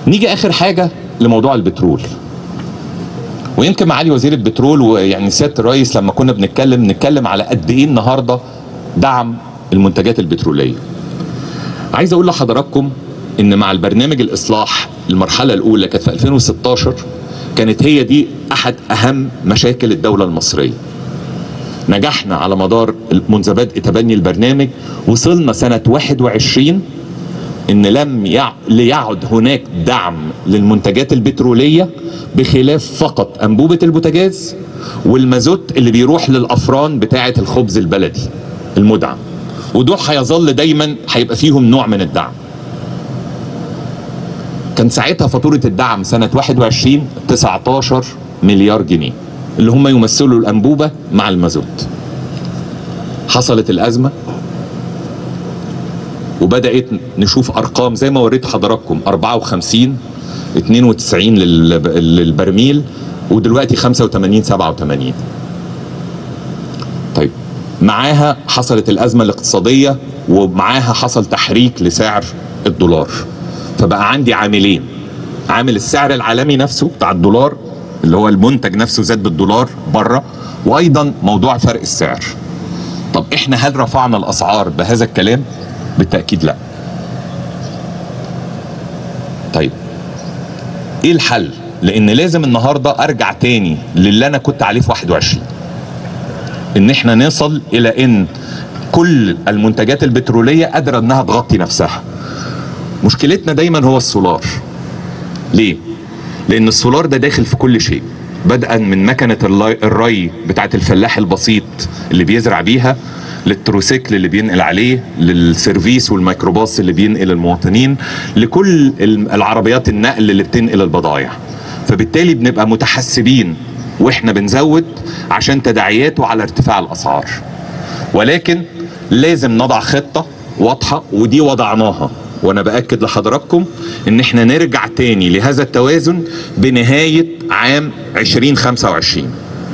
نيجي اخر حاجه لموضوع البترول ويمكن معالي وزير البترول ويعني سياده الرئيس لما كنا بنتكلم نتكلم على قد ايه النهارده دعم المنتجات البتروليه عايز اقول لحضراتكم ان مع البرنامج الاصلاح المرحله الاولى كانت في 2016 كانت هي دي احد اهم مشاكل الدوله المصريه نجحنا على مدار منذ بدء تبني البرنامج وصلنا سنه 21 ان لم يع... ليعد هناك دعم للمنتجات البتروليه بخلاف فقط انبوبه البوتاجاز والمازوت اللي بيروح للافران بتاعه الخبز البلدي المدعم ودول هيظل دايما هيبقى فيهم نوع من الدعم كان ساعتها فاتوره الدعم سنه 21 19 مليار جنيه اللي هم يمثلوا الانبوبه مع المازوت حصلت الازمه وبدات نشوف ارقام زي ما وريت حضراتكم 54 92 لل- للبرميل ودلوقتي 85 87 طيب معاها حصلت الازمه الاقتصاديه ومعاها حصل تحريك لسعر الدولار فبقى عندي عاملين عامل السعر العالمي نفسه بتاع الدولار اللي هو المنتج نفسه زاد بالدولار بره وايضا موضوع فرق السعر طب احنا هل رفعنا الاسعار بهذا الكلام بالتاكيد لا طيب ايه الحل لان لازم النهارده ارجع تاني للي انا كنت عليه في 21 ان احنا نصل الى ان كل المنتجات البتروليه قادره انها تغطي نفسها مشكلتنا دايما هو السولار ليه لان السولار ده داخل في كل شيء بدءا من مكنه اللاي- الري بتاعت الفلاح البسيط اللي بيزرع بيها للتروسيكل اللي بينقل عليه للسيرفيس والميكروباص اللي بينقل المواطنين لكل ال- العربيات النقل اللي بتنقل البضائع فبالتالي بنبقى متحسبين واحنا بنزود عشان تداعياته على ارتفاع الاسعار ولكن لازم نضع خطه واضحه ودي وضعناها وانا باكد لحضراتكم ان احنا نرجع تاني لهذا التوازن بنهايه عام 2025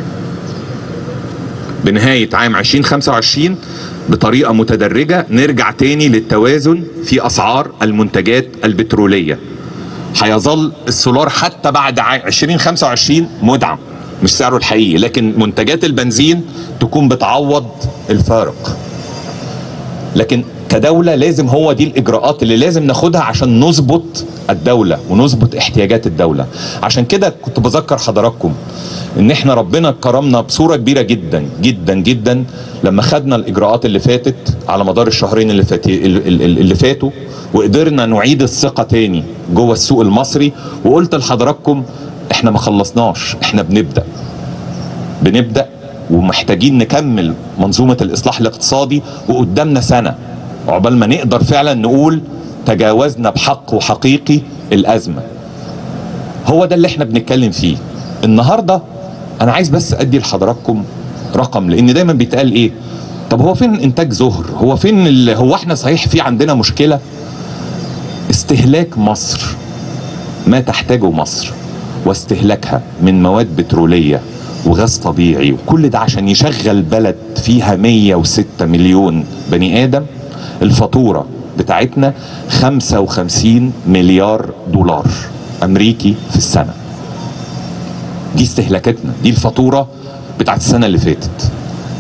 بنهايه عام 2025 بطريقه متدرجه نرجع تاني للتوازن في اسعار المنتجات البتروليه هيظل السولار حتى بعد ع- 2025 مدعم مش سعره الحقيقي لكن منتجات البنزين تكون بتعوض الفارق لكن كدولة لازم هو دي الإجراءات اللي لازم ناخدها عشان نظبط الدولة ونظبط احتياجات الدولة عشان كده كنت بذكر حضراتكم ان احنا ربنا كرمنا بصورة كبيرة جدا جدا جدا لما خدنا الإجراءات اللي فاتت على مدار الشهرين اللي, فاتي اللي فاتوا وقدرنا نعيد الثقة تاني جوه السوق المصري وقلت لحضراتكم احنا ما خلصناش احنا بنبدأ بنبدأ ومحتاجين نكمل منظومة الإصلاح الاقتصادي وقدامنا سنة عقبال ما نقدر فعلا نقول تجاوزنا بحق وحقيقي الأزمة هو ده اللي احنا بنتكلم فيه النهاردة أنا عايز بس أدي لحضراتكم رقم لأن دايما بيتقال إيه طب هو فين إنتاج زهر هو فين ال... هو احنا صحيح في عندنا مشكلة استهلاك مصر ما تحتاجه مصر واستهلاكها من مواد بترولية وغاز طبيعي وكل ده عشان يشغل بلد فيها 106 مليون بني آدم الفاتورة بتاعتنا 55 مليار دولار أمريكي في السنة دي استهلاكاتنا دي الفاتورة بتاعت السنة اللي فاتت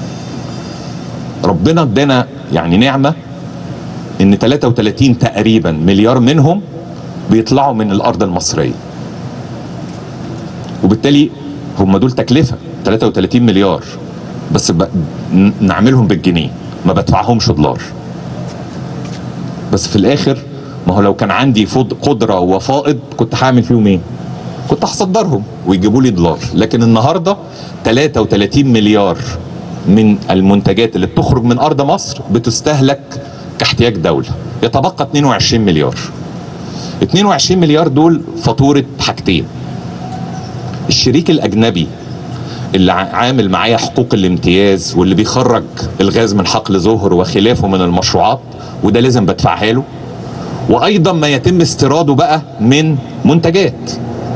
ربنا ادانا يعني نعمة ان 33 تقريبا مليار منهم بيطلعوا من الارض المصريه وبالتالي هم دول تكلفه 33 مليار بس ب... ن- نعملهم بالجنيه ما بدفعهمش دولار بس في الاخر ما هو لو كان عندي فض... قدره وفائض كنت هعمل فيهم ايه؟ كنت هصدرهم ويجيبوا لي دولار لكن النهارده 33 مليار من المنتجات اللي بتخرج من ارض مصر بتستهلك كاحتياج دوله يتبقى 22 مليار 22 مليار دول فاتوره حاجتين الشريك الاجنبي اللي ع- عامل معايا حقوق الامتياز واللي بيخرج الغاز من حقل زهر وخلافه من المشروعات وده لازم بدفعها له وايضا ما يتم استيراده بقى من منتجات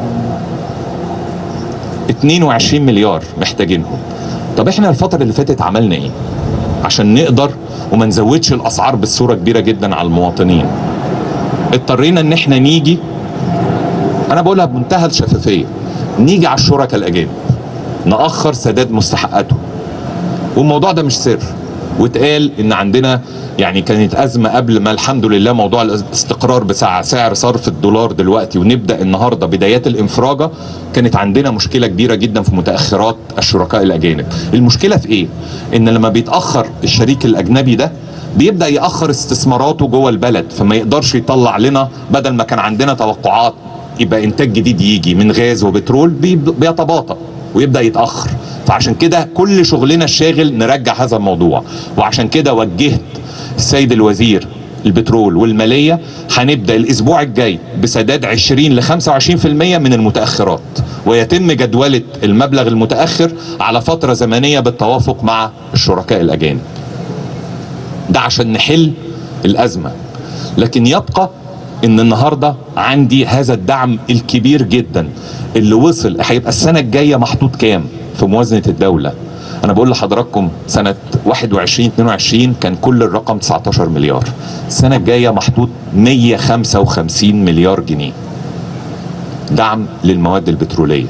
22 مليار محتاجينهم طب احنا الفتره اللي فاتت عملنا ايه عشان نقدر وما نزودش الاسعار بالصوره كبيره جدا على المواطنين اضطرينا ان احنا نيجي انا بقولها بمنتهى الشفافيه نيجي على الشركاء الاجانب ناخر سداد مستحقاتهم والموضوع ده مش سر واتقال ان عندنا يعني كانت ازمه قبل ما الحمد لله موضوع الاستقرار بتاع سعر صرف الدولار دلوقتي ونبدا النهارده بدايات الانفراجه كانت عندنا مشكله كبيره جدا في متاخرات الشركاء الاجانب المشكله في ايه ان لما بيتاخر الشريك الاجنبي ده بيبدا ياخر استثماراته جوه البلد فما يقدرش يطلع لنا بدل ما كان عندنا توقعات يبقى انتاج جديد يجي من غاز وبترول بيتباطأ ويبدا يتاخر فعشان كده كل شغلنا الشاغل نرجع هذا الموضوع وعشان كده وجهت السيد الوزير البترول والمالية هنبدأ الأسبوع الجاي بسداد 20 ل 25% من المتأخرات ويتم جدولة المبلغ المتأخر على فترة زمنية بالتوافق مع الشركاء الأجانب ده عشان نحل الأزمة لكن يبقى ان النهارده عندي هذا الدعم الكبير جدا اللي وصل هيبقى السنه الجايه محطوط كام في موازنه الدوله انا بقول لحضراتكم سنه 21 22 كان كل الرقم 19 مليار السنه الجايه محطوط 155 مليار جنيه دعم للمواد البتروليه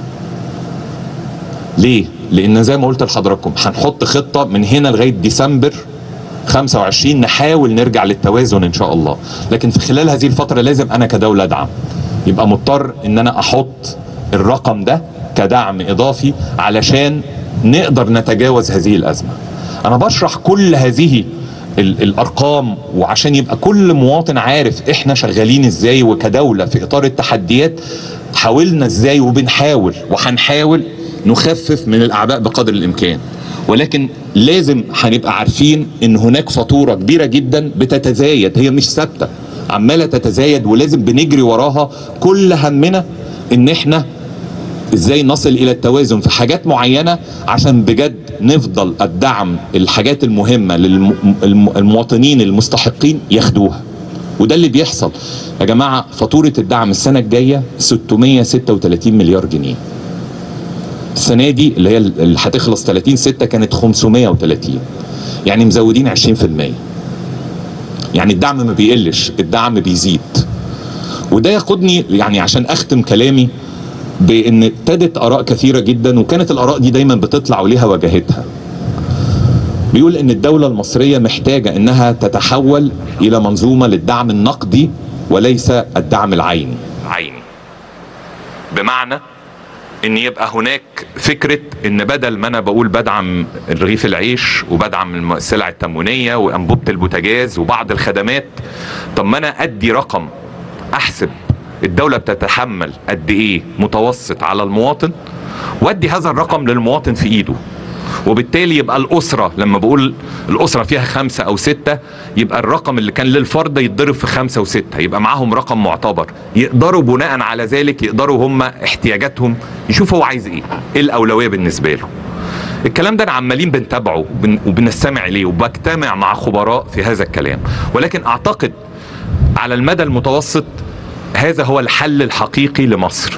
ليه لان زي ما قلت لحضراتكم هنحط خطه من هنا لغايه ديسمبر 25 نحاول نرجع للتوازن ان شاء الله لكن في خلال هذه الفتره لازم انا كدوله ادعم يبقى مضطر ان انا احط الرقم ده كدعم اضافي علشان نقدر نتجاوز هذه الازمه انا بشرح كل هذه الارقام وعشان يبقى كل مواطن عارف احنا شغالين ازاي وكدوله في اطار التحديات حاولنا ازاي وبنحاول وهنحاول نخفف من الاعباء بقدر الامكان ولكن لازم هنبقى عارفين ان هناك فاتوره كبيره جدا بتتزايد هي مش ثابته عماله تتزايد ولازم بنجري وراها كل همنا ان احنا ازاي نصل الى التوازن في حاجات معينه عشان بجد نفضل الدعم الحاجات المهمه للمواطنين المستحقين ياخدوها وده اللي بيحصل يا جماعه فاتوره الدعم السنه الجايه 636 مليار جنيه السنه دي اللي هي اللي هتخلص 30 6 كانت 530 يعني مزودين 20% يعني الدعم ما بيقلش الدعم بيزيد وده ياخدني يعني عشان اختم كلامي بان ابتدت اراء كثيره جدا وكانت الاراء دي دايما بتطلع وليها وجهتها بيقول ان الدوله المصريه محتاجه انها تتحول الى منظومه للدعم النقدي وليس الدعم العيني عيني بمعنى ان يبقى هناك فكره ان بدل ما انا بقول بدعم رغيف العيش وبدعم السلع التموينيه وانبوبه البوتاجاز وبعض الخدمات طب ما انا ادي رقم احسب الدوله بتتحمل قد ايه متوسط على المواطن وادي هذا الرقم للمواطن في ايده وبالتالي يبقى الأسرة لما بقول الأسرة فيها خمسة أو ستة يبقى الرقم اللي كان للفرد يتضرب في خمسة وستة يبقى معاهم رقم معتبر يقدروا بناء على ذلك يقدروا هم احتياجاتهم يشوفوا هو عايز ايه ايه الأولوية بالنسبة له الكلام ده عمالين بنتابعه وبنستمع اليه وبجتمع مع خبراء في هذا الكلام ولكن اعتقد على المدى المتوسط هذا هو الحل الحقيقي لمصر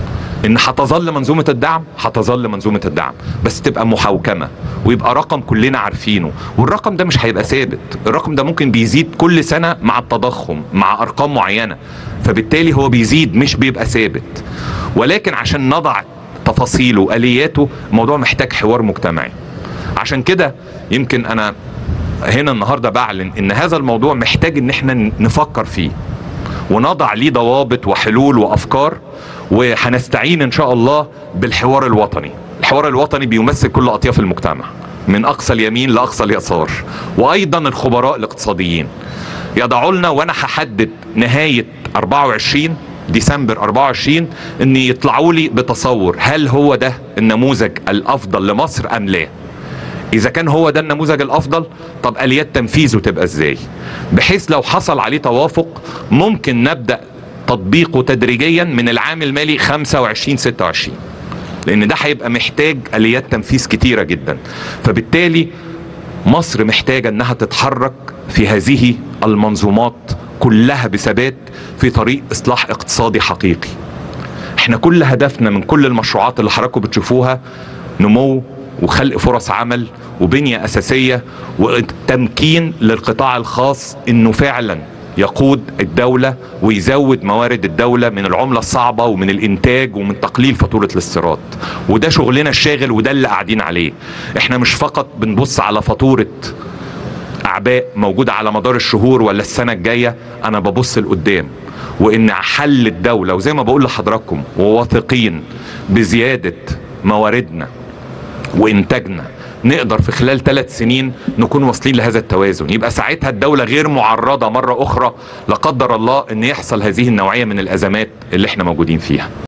ان هتظل منظومه الدعم هتظل منظومه الدعم بس تبقى محوكمه ويبقى رقم كلنا عارفينه والرقم ده مش هيبقى ثابت الرقم ده ممكن بيزيد كل سنه مع التضخم مع ارقام معينه فبالتالي هو بيزيد مش بيبقى ثابت ولكن عشان نضع تفاصيله والياته الموضوع محتاج حوار مجتمعي عشان كده يمكن انا هنا النهارده بعلن ان هذا الموضوع محتاج ان احنا نفكر فيه ونضع ليه ضوابط وحلول وافكار وهنستعين ان شاء الله بالحوار الوطني الحوار الوطني بيمثل كل اطياف المجتمع من اقصى اليمين لاقصى اليسار وايضا الخبراء الاقتصاديين يضعوا لنا وانا هحدد نهايه 24 ديسمبر 24 ان يطلعوا لي بتصور هل هو ده النموذج الافضل لمصر ام لا اذا كان هو ده النموذج الافضل طب اليات تنفيذه تبقى ازاي بحيث لو حصل عليه توافق ممكن نبدا تطبيقه تدريجيا من العام المالي 25 26 لان ده هيبقى محتاج اليات تنفيذ كتيره جدا فبالتالي مصر محتاجه انها تتحرك في هذه المنظومات كلها بثبات في طريق اصلاح اقتصادي حقيقي احنا كل هدفنا من كل المشروعات اللي حضراتكم بتشوفوها نمو وخلق فرص عمل وبنية أساسية وتمكين للقطاع الخاص إنه فعلا يقود الدولة ويزود موارد الدولة من العملة الصعبة ومن الإنتاج ومن تقليل فاتورة الاستيراد وده شغلنا الشاغل وده اللي قاعدين عليه احنا مش فقط بنبص على فاتورة أعباء موجودة على مدار الشهور ولا السنة الجاية أنا ببص لقدام وإن حل الدولة وزي ما بقول لحضراتكم وواثقين بزيادة مواردنا وإنتاجنا نقدر في خلال ثلاث سنين نكون واصلين لهذا التوازن يبقى ساعتها الدولة غير معرضة مرة أخرى لا قدر الله أن يحصل هذه النوعية من الأزمات اللي احنا موجودين فيها